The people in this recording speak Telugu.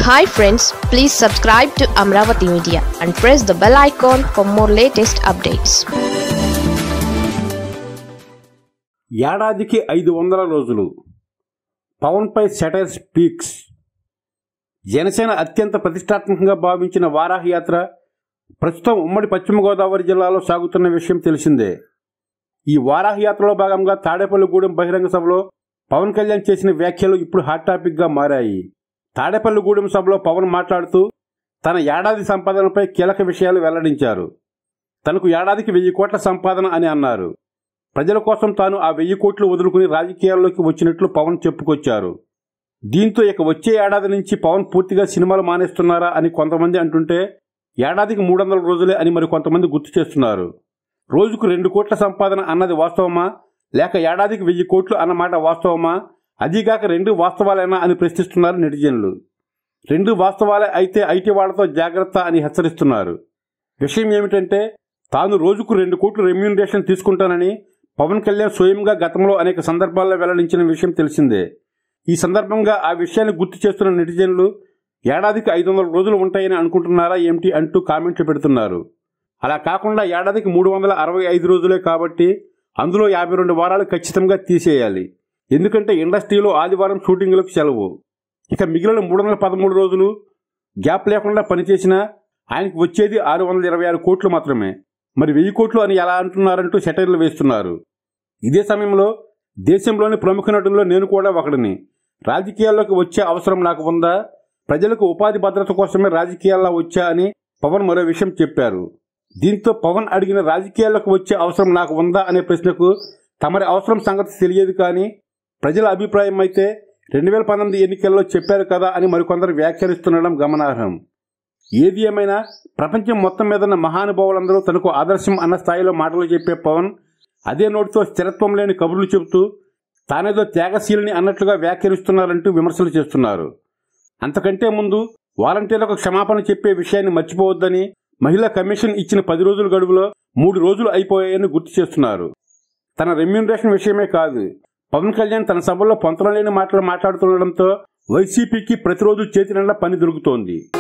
hi friends please subscribe to Amaravati media and press the bell icon for more latest updates ఏడాదికి ఐదు వందల రోజులు పవన్పై సెటైర్ స్పీక్స్ జనసేన అత్యంత ప్రతిష్టాత్మకంగా భావించిన వారాహ యాత్ర ప్రస్తుతం ఉమ్మడి పశ్చిమ గోదావరి జిల్లాలో సాగుతున్న విషయం తెలిసిందే ఈ వారాహ యాత్రలో భాగంగా తాడేపల్లిగూడెం బహిరంగ సభలో పవన్ కళ్యాణ్ చేసిన వ్యాఖ్యలు ఇప్పుడు హాట్ టాపిక్గా మారాయి తాడేపల్లిగూడెం సభలో పవన్ మాట్లాడుతూ తన ఏడాది సంపాదనపై కీలక విషయాలు వెల్లడించారు తనకు ఏడాదికి వెయ్యి కోట్ల సంపాదన అని అన్నారు ప్రజల కోసం తాను ఆ వెయ్యి కోట్లు వదులుకుని రాజకీయాల్లోకి వచ్చినట్లు పవన్ చెప్పుకొచ్చారు దీంతో ఇక వచ్చే ఏడాది నుంచి పవన్ పూర్తిగా సినిమాలు మానేస్తున్నారా అని కొంతమంది అంటుంటే ఏడాదికి మూడు వందల రోజులే అని మరి కొంతమంది గుర్తు చేస్తున్నారు రోజుకు రెండు కోట్ల సంపాదన అన్నది వాస్తవమా లేక ఏడాదికి వెయ్యి కోట్లు అన్నమాట వాస్తవమా అదీగాక రెండు వాస్తవాలేనా అని ప్రశ్నిస్తున్నారు నెటిజన్లు రెండు వాస్తవాలే అయితే ఐటీ వాళ్లతో జాగ్రత్త అని హెచ్చరిస్తున్నారు విషయం ఏమిటంటే తాను రోజుకు రెండు కోట్లు రెమ్యూనరేషన్ తీసుకుంటానని పవన్ కళ్యాణ్ స్వయంగా గతంలో అనేక సందర్భాల్లో వెల్లడించిన విషయం తెలిసిందే ఈ సందర్భంగా ఆ విషయాన్ని గుర్తు చేస్తున్న నెటిజన్లు ఏడాదికి ఐదు వందల రోజులు ఉంటాయని అనుకుంటున్నారా ఏమిటి అంటూ కామెంట్లు పెడుతున్నారు అలా కాకుండా ఏడాదికి మూడు వందల అరవై ఐదు రోజులే కాబట్టి అందులో యాభై రెండు వారాలు ఖచ్చితంగా తీసేయాలి ఎందుకంటే ఇండస్ట్రీలో ఆదివారం షూటింగ్లకు సెలవు ఇక మిగిలిన మూడు వందల పదమూడు రోజులు గ్యాప్ లేకుండా పనిచేసినా ఆయనకు వచ్చేది ఆరు వందల ఇరవై ఆరు కోట్లు మాత్రమే మరి వెయ్యి కోట్లు అని ఎలా అంటున్నారంటూ సెటైర్లు వేస్తున్నారు ఇదే సమయంలో దేశంలోని ప్రముఖ నటుల్లో నేను కూడా ఒకడిని రాజకీయాల్లోకి వచ్చే అవసరం నాకు ఉందా ప్రజలకు ఉపాధి భద్రత కోసమే రాజకీయాల్లో వచ్చా అని పవన్ మరో విషయం చెప్పారు దీంతో పవన్ అడిగిన రాజకీయాల్లోకి వచ్చే అవసరం నాకు ఉందా అనే ప్రశ్నకు తమరి అవసరం సంగతి తెలియదు కానీ ప్రజల అభిప్రాయం అయితే రెండు వేల పంతొమ్మిది ఎన్నికల్లో చెప్పారు కదా అని మరికొందరు వ్యాఖ్యానిస్తుండడం గమనార్హం ఏది ఏమైనా ప్రపంచం మొత్తం మీద ఉన్న మహానుభావులందరూ తనకు ఆదర్శం అన్న స్థాయిలో మాటలు చెప్పే పవన్ అదే నోటితో స్థిరత్వం లేని కబుర్లు చెబుతూ తానేదో త్యాగశీలిని అన్నట్లుగా వ్యాఖ్యానిస్తున్నారంటూ విమర్శలు చేస్తున్నారు అంతకంటే ముందు వాలంటీర్లకు క్షమాపణ చెప్పే విషయాన్ని మర్చిపోవద్దని మహిళా కమిషన్ ఇచ్చిన పది రోజుల గడువులో మూడు రోజులు అయిపోయాయని గుర్తు చేస్తున్నారు తన రెమ్యూనరేషన్ విషయమే కాదు పవన్ కళ్యాణ్ తన సభలో పొంతనలేని మాటలు మాట్లాడుతుండడంతో వైసీపీకి ప్రతిరోజు చేతి నిండా పని దొరుకుతోంది